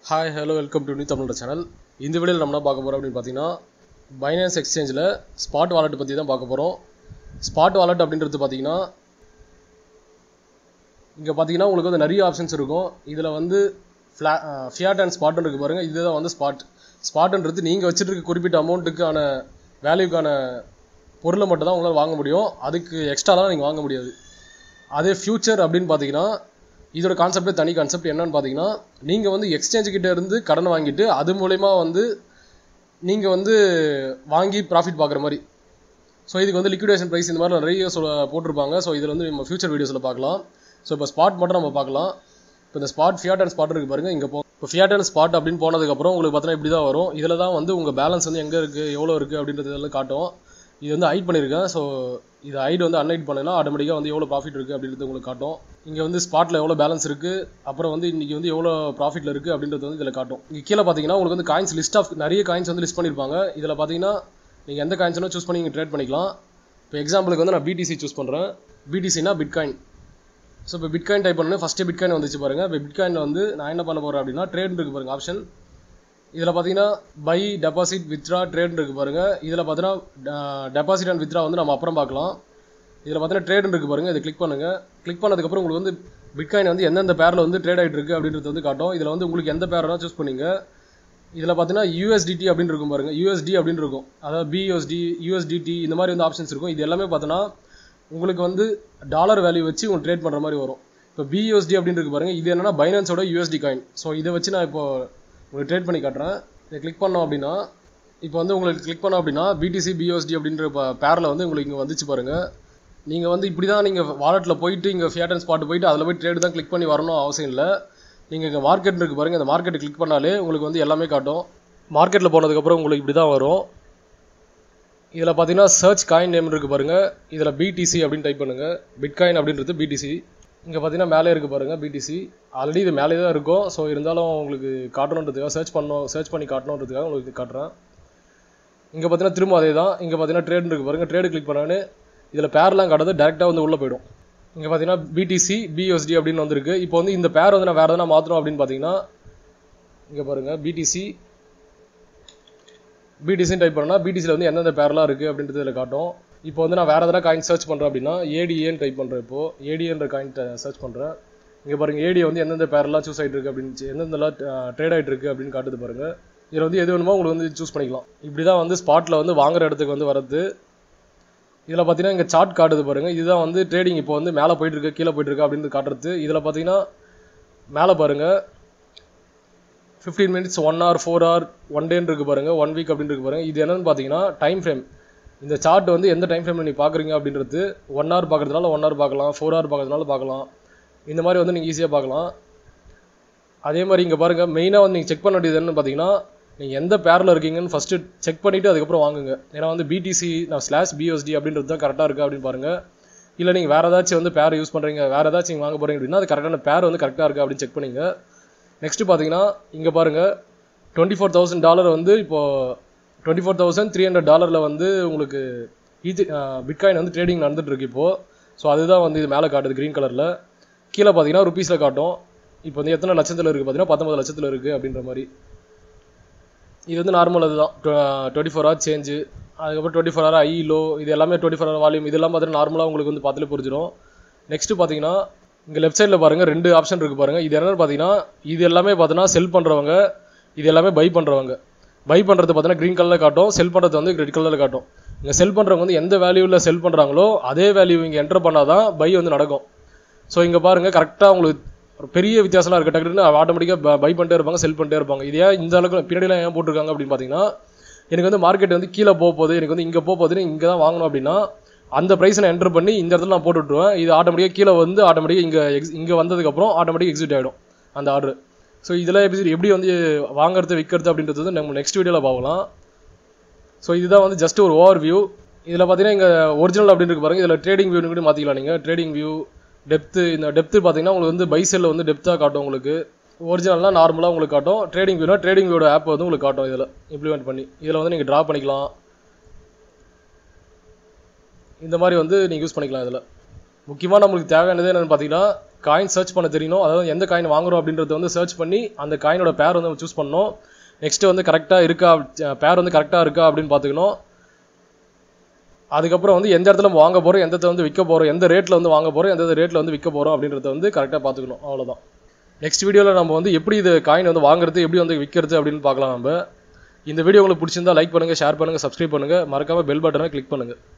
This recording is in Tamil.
hi hello welcome to new Tamil channel இந்த வீடியோவில் நம்ம என்ன பார்க்க போகிறோம் அப்படின்னு பார்த்தீங்கன்னா பைனான்ஸ் எக்ஸ்சேஞ்சில் ஸ்பாட் வாலெட் பற்றி தான் பார்க்க போகிறோம் ஸ்பாட் வாலெட் அப்படின்றது பார்த்தீங்கன்னா இங்கே பார்த்தீங்கன்னா உங்களுக்கு வந்து நிறைய ஆப்ஷன்ஸ் இருக்கும் இதில் வந்து ஃப்ளா ஃபியாட் அண்ட் ஸ்பாட்னு இருக்குது பாருங்கள் இதுதான் வந்து ஸ்பாட் ஸ்பாட்ன்றது நீங்கள் வச்சுட்டு இருக்க குறிப்பிட்ட அமௌண்ட்டுக்கான வேல்யூக்கான பொருளை மட்டும் தான் உங்களால் வாங்க முடியும் அதுக்கு எக்ஸ்ட்ராலாம் நீங்கள் வாங்க முடியாது அதே ஃபியூச்சர் அப்படின்னு பார்த்தீங்கன்னா இதோட கான்செப்டே தனி கான்செப்ட் என்னன்னு பார்த்தீங்கன்னா நீங்கள் வந்து எக்ஸ்சேஞ்ச் கிட்ட இருந்து கடன் வாங்கிட்டு அது மூலயமா வந்து நீங்கள் வந்து வாங்கி ப்ராஃபிட் பார்க்குற மாதிரி ஸோ இதுக்கு வந்து லிக்விடேஷன் ப்ரைஸ் இந்த மாதிரி நிறைய சொல்ல போட்டிருப்பாங்க ஸோ இதில் வந்து நம்ம ஃபியூச்சர் வீடியோஸில் பார்க்கலாம் ஸோ இப்போ ஸ்பாட் மட்டும் நம்ம பார்க்கலாம் இப்போ இந்த ஸ்பாட் ஃபியாட் அண்ட் ஸ்பாட் இருக்குது பாருங்கள் இங்கே போ இப்போ ஃபியாட் அண்ட் ஸ்பாட் அப்படின்னு போனதுக்கப்புறம் உங்களுக்கு பார்த்தீங்கன்னா இப்படி தான் வரும் இதில் தான் வந்து உங்கள் பேலன்ஸ் வந்து எங்கே இருக்குது எவ்வளோ இருக்குது அப்படின்றது எல்லாம் காட்டும் இது வந்து ஹைட் பண்ணியிருக்கேன் ஸோ இது ஹைட் வந்து அன்ஹைட் பண்ணலாம் ஆட்டோமேட்டிக்காக வந்து எவ்வளோ ப்ராஃபிட் இருக்குது அப்படின்றது உங்களுக்கு காட்டும் இங்கே வந்து ஸ்பாட்டில் எவ்வளோ பேலன்ஸ் இருக்குது அப்புறம் வந்து இன்றைக்கி வந்து எவ்வளோ ப்ராஃபிட்டில் இருக்குது அப்படின்றது வந்து இதில் காட்டும் இங்கே கீழே பார்த்தீங்கன்னா உங்களுக்கு வந்து காயின்ஸ் லிஸ்ட் ஆஃப் நிறைய காயின்ஸ் வந்து லிஸ்ட் பண்ணியிருப்பாங்க இதில் பார்த்தீங்கன்னா நீங்கள் எந்த காயின்ஸ்னா சூஸ் பண்ணி நீங்கள் ட்ரேட் பண்ணிக்கலாம் இப்போ எக்ஸாம்பிளுக்கு வந்து நான் பிடிசி சூஸ் பண்ணுறேன் பிடிசினா பிட்காயின் ஸோ இப்போ பிட்காயின் டைப் பண்ணு ஃபஸ்ட்டு பிட்காயின் வந்துச்சு பாருங்கள் இப்போ பிட்காயின் வந்து நான் என்ன பண்ண போகிறேன் அப்படின்னா ட்ரேட் இருக்கு பாருங்க ஆப்ஷன் இதில் பார்த்தீங்கன்னா பை டெபாசிட் வித்ரா ட்ரேட் இருக்கு பாருங்க இதில் பார்த்தீங்கன்னா டெபாசிட் அண்ட் வித்ரா வந்து நம்ம அப்புறம் பார்க்கலாம் இதில் பார்த்தீங்கன்னா ட்ரேட் இருக்கு பாருங்க இதை கிளிக் பண்ணுங்க கிளிக் பண்ணதுக்கப்புறம் உங்களுக்கு வந்து பிட்காயின் வந்து எந்தெந்த பேரில் வந்து ட்ரேட் ஆகிட்டு இருக்கு அப்படின்றது வந்து காட்டும் இதில் வந்து உங்களுக்கு எந்த பேர் வேணால் சூஸ் பண்ணிங்க இதில் பார்த்தீங்கன்னா யூஎஸ்டிடி அப்படின்னு இருக்கும் பாருங்க யூஎஸ்டி அப்படின்னு இருக்கும் அதாவது பியூஎஸ்டி யூஎஸ்டிடி இந்த மாதிரி வந்து ஆப்ஷன்ஸ் இருக்கும் இது எல்லாமே பார்த்தோன்னா உங்களுக்கு வந்து டாலர் வேல்யூ வச்சு உங்களுக்கு ட்ரேட் பண்ணுற மாதிரி வரும் இப்போ பியூஎஸ்டி அப்படின்னு இருக்கு பாருங்க இது என்னன்னா பைனான்ஸோட யூஎஸ்டி காயின் ஸோ இதை வச்சு நான் இப்போ உங்களுக்கு ட்ரேட் பண்ணி காட்டுறேன் இதை கிளிக் பண்ணோம் அப்படின்னா இப்போ வந்து உங்களுக்கு கிளிக் பண்ணோம் அப்படின்னா பிடிசி பிஓஎஸ்டி அப்படின்ற பேரில் வந்து உங்களுக்கு இங்கே வந்துச்சு பாருங்கள் நீங்கள் வந்து இப்படி தான் நீங்கள் வாலெட்டில் போயிட்டு இங்கே ஃபியாட் அண்ட் ஸ்பாட் போயிட்டு அதில் போய் ட்ரேடு தான் கிளிக் பண்ணி வரணும் அவசியம் இல்லை நீங்கள் இங்கே மார்க்கெட் இருக்குது பாருங்கள் இந்த மார்க்கெட்டை கிளிக் பண்ணாலே உங்களுக்கு வந்து எல்லாமே காட்டும் மார்க்கெட்டில் போனதுக்கப்புறம் உங்களுக்கு இப்படி தான் வரும் இதில் பார்த்தீங்கன்னா சர்ச் காயின் நேம் இருக்குது பாருங்கள் இதில் பிடிசி அப்படின்னு டைப் பண்ணுங்கள் பிட்காயின் அப்படின்றது பிடிசி இங்கே பார்த்தீங்கன்னா மேலே இருக்குது பாருங்கள் பிடிசி ஆல்ரெடி இது மேலே தான் இருக்கும் ஸோ இருந்தாலும் உங்களுக்கு காட்டணுன்றதுக்காக சர்ச் பண்ணணும் சர்ச் பண்ணி காட்டணுன்றதுக்காக உங்களுக்கு காட்டுறேன் இங்கே பார்த்தீங்கன்னா திரும்ப அதே தான் இங்கே பார்த்தீங்கன்னா ட்ரேட் இருக்குது பாருங்கள் ட்ரேடு கிளிக் பண்ணானே இதில் பேர்லாம் காட்டுறது டேரெக்டாக வந்து உள்ளே போயிடும் இங்கே பார்த்தீங்கன்னா பிடிசி பிஎஸ்டி அப்படின்னு வந்திருக்கு இப்போ வந்து இந்த பேர் வந்து நான் வேறு எதனா மாற்றணும் அப்படின்னு பார்த்தீங்கன்னா இங்கே பாருங்கள் பிடிசி பிடிசின்னு டைப் பண்ணால் பிடிசியில் வந்து எந்தெந்த பேர்லாம் இருக்குது அப்படின்றது இதில் காட்டும் இப்போ வந்து நான் வேறு எதனா காயின் சர்ச் பண்ணுறேன் அப்படின்னா ஏடிஏன்னு டைப் பண்ணுறேன் இப்போது ஏடிஎன்ற காயின் சர்ச் பண்ணுறேன் இங்கே பாருங்கள் ஏடிஏ வந்து எந்தெந்த பேர்லாம் சூஸ் ஆகிட்டு இருக்கு அப்படின்னு எந்தெந்தலாம் ட்ரேட் ஆகிட்டு இருக்கு அப்படின்னு காட்டுது பாருங்கள் இதில் வந்து எது வேணுமோ உங்களுக்கு வந்து சூஸ் பண்ணிக்கலாம் இப்படி தான் வந்து ஸ்பாட்டில் வந்து வாங்குற இடத்துக்கு வந்து வரது இதில் பார்த்தீங்கன்னா இங்கே சார்ட் காட்டுது பாருங்கள் இதுதான் வந்து ட்ரேடிங் இப்போ வந்து மேலே போயிட்டு இருக்கு கீழே போயிட்டு இருக்கு அப்படின்னு காட்டுறது இதில் பார்த்தீங்கன்னா மேலே பாருங்கள் fifteen minutes one hour four hour one டேன்னு இருக்கு பாருங்க ஒன் வீக் அப்படின்னு இருக்கு பாருங்க இது என்னன்னு பார்த்தீங்கன்னா டைம் ஃப்ரேம் இந்த சார்ட் வந்து எந்த டைம் ஃப்ரேமில் நீங்கள் பார்க்குறீங்க அப்படின்றது ஒன் ஹவர் பார்க்குறதுனால ஒன் ஹவர் பார்க்கலாம் ஃபோர் ஹவர் பார்க்குறதுனால பார்க்கலாம் இந்த மாதிரி வந்து நீங்கள் ஈஸியாக பார்க்கலாம் அதே மாதிரி இங்கே பாருங்கள் மெயினாக வந்து நீங்கள் செக் பண்ண வேண்டியது என்னன்னு பார்த்தீங்கன்னா நீங்கள் எந்த பேரில் இருக்கீங்கன்னு ஃபஸ்ட்டு செக் பண்ணிவிட்டு அதுக்கப்புறம் வாங்குங்க ஏன்னா வந்து பிடிசி நான் ஸ்லாஷ் பிஎஸ்டி அப்படின்றது தான் கரெக்டாக இருக்குது அப்படின்னு பாருங்கள் இல்லை நீங்கள் வேறு ஏதாச்சும் வந்து பேர் யூஸ் பண்ணுறீங்க வேறு ஏதாச்சும் நீங்கள் வாங்க போகிறீங்க அப்படின்னா அது கரெக்டான பேர் வந்து கரெக்டாக இருக்குது அப்படின்னு செக் பண்ணிங்க நெக்ஸ்ட்டு பார்த்தீங்கன்னா இங்கே பாருங்கள் டுவெண்ட்டி ஃபோர் தௌசண்ட் டாலர் வந்து இப்போது twenty four thousand three hundred டாலரில் வந்து உங்களுக்கு இது பிட்காயின் வந்து ட்ரேடிங் நடந்துட்டு இருக்கு இப்போது ஸோ அதுதான் வந்து இது மேலே காட்டுது க்ரீன் கலரில் கீழே பார்த்தீங்கன்னா ருபீஸில் காட்டும் இப்போ வந்து எத்தனை லட்சத்தில் இருக்குது பார்த்தீங்கன்னா பத்தொம்பது லட்சத்தில் இருக்குது அப்படின்ற மாதிரி இது வந்து நார்மல் அதுதான் டுவெண்ட்டி ஃபோர் ஹவர் சேஞ்சு அதுக்கப்புறம் twenty four hour high low இது எல்லாமே டுவெண்ட்டி ஃபோர் ஹவர் வால்யூம் இதெல்லாம் பார்த்தீங்கன்னா நார்மலாக உங்களுக்கு வந்து பார்த்துல புரிஞ்சிடும் நெக்ஸ்ட்டு பார்த்தீங்கன்னா இங்கே லெஃப்ட் சைடில் பாருங்கள் ரெண்டு ஆப்ஷன் இருக்குது பாருங்கள் இது என்னென்னு பார்த்தீங்கன்னா இது எல்லாமே பார்த்தீங்கன்னா செல் பண்ணுறவங்க இது எல்லாமே பை பண்ணுறவங்க பை பண்ணுறது பார்த்தீங்கன்னா க்ரீன் கலரில் காட்டும் செல் பண்ணுறது வந்து ரெட் கலரில் காட்டும் இங்கே செல் பண்ணுறவங்க வந்து எந்த வேல்யூவில் செல் பண்ணுறாங்களோ அதே வேல்யூ இங்கே என்டர் பண்ணால் தான் பை வந்து நடக்கும் ஸோ இங்கே பாருங்கள் கரெக்டாக உங்களுக்கு ஒரு பெரிய வித்தியாசம்லாம் இருக்குது டக்குன்னு ஆட்டோமேட்டிக்காக பை பண்ணிட்டே இருப்பாங்க செல் பண்ணிட்டே இருப்பாங்க இது ஏன் இந்த அளவுக்கு பின்னாடிலாம் ஏன் போட்டிருக்காங்க அப்படின்னு பார்த்தீங்கன்னா எனக்கு வந்து மார்க்கெட் வந்து கீழே போக போகுது எனக்கு வந்து இங்கே போக போகுதுன்னு இங்கே தான் வாங்கணும் அப்படின்னா அந்த ப்ரைஸை நான் என்டர் பண்ணி இந்த இடத்துல நான் போட்டு விட்ருவேன் இது ஆட்டோமேட்டிக்காக கீழே வந்து ஆட்டோமேட்டிக்காக இங்கே எக்ஸ் இங்கே வந்ததுக்கப்புறம் ஆட்டோமேட்டிக் எக்ஸிட் ஆகிடும் அந்த ஆர்டர் ஸோ இதெல்லாம் எப்படி எப்படி வந்து வாங்குறது விற்கிறது அப்படின்றது வந்து நம்ம நெக்ஸ்ட் வீடியோவில் பார்க்கலாம் ஸோ இதுதான் வந்து ஜஸ்ட் ஒரு ஓவர் வியூ இதில் பார்த்தீங்கன்னா இங்கே ஒரிஜினல் அப்படின்னு இருக்கு பாருங்க இதில் ட்ரேடிங் வியூன்னு கூட மாற்றிக்கலாம் நீங்கள் ட்ரேடிங் வியூ டெப்த்து இந்த டெப்த்து பார்த்தீங்கன்னா உங்களுக்கு வந்து பை செல்லில் வந்து டெப்த்தாக காட்டும் உங்களுக்கு ஒரிஜினல்லாம் நார்மலாக உங்களுக்கு காட்டும் ட்ரேடிங் வியூனா ட்ரேடிங் வியூட ஆப் வந்து உங்களுக்கு காட்டும் இதில் இம்ப்ளிமெண்ட் பண்ணி இதில் வந்து நீங்கள் ட்ரா பண்ணிக்கலாம் இந்த மாதிரி வந்து நீங்கள் யூஸ் பண்ணிக்கலாம் இதில் முக்கியமாக நம்மளுக்கு தேவையானது என்னென்னு பார்த்தீங்கன்னா காயின் சர்ச் பண்ண தெரியணும் அதாவது எந்த காயின் வாங்குறோம் அப்படின்றத வந்து சர்ச் பண்ணி அந்த காயினோட பேர் வந்து சூஸ் பண்ணணும் நெக்ஸ்ட் வந்து கரெக்டாக இருக்கா பேர் வந்து கரெக்டாக இருக்கா அப்படின்னு பார்த்துக்கணும் அதுக்கப்புறம் வந்து எந்த இடத்துல நம்ம வாங்க போகிறோம் எந்த இடத்துல வந்து விற்க போகிறோம் எந்த ரேட்டில் வந்து வாங்க போகிறோம் எந்த ரேட்டில் வந்து விற்க போகிறோம் அப்படின்றத வந்து கரெக்டாக பார்த்துக்கணும் அவ்வளோதான் நெக்ஸ்ட் வீடியோவில் நம்ம வந்து எப்படி இது காயின் வந்து வாங்குறது எப்படி வந்து விற்கிறது அப்படின்னு பார்க்கலாம் நம்ம இந்த வீடியோ உங்களுக்கு பிடிச்சிருந்தா லைக் பண்ணுங்கள் ஷேர் பண்ணுங்கள் சப்ஸ்கிரைப் பண்ணுங்கள் மறக்காமல் பெல் பட்டனை கிளிக் பண்ணுங்கள்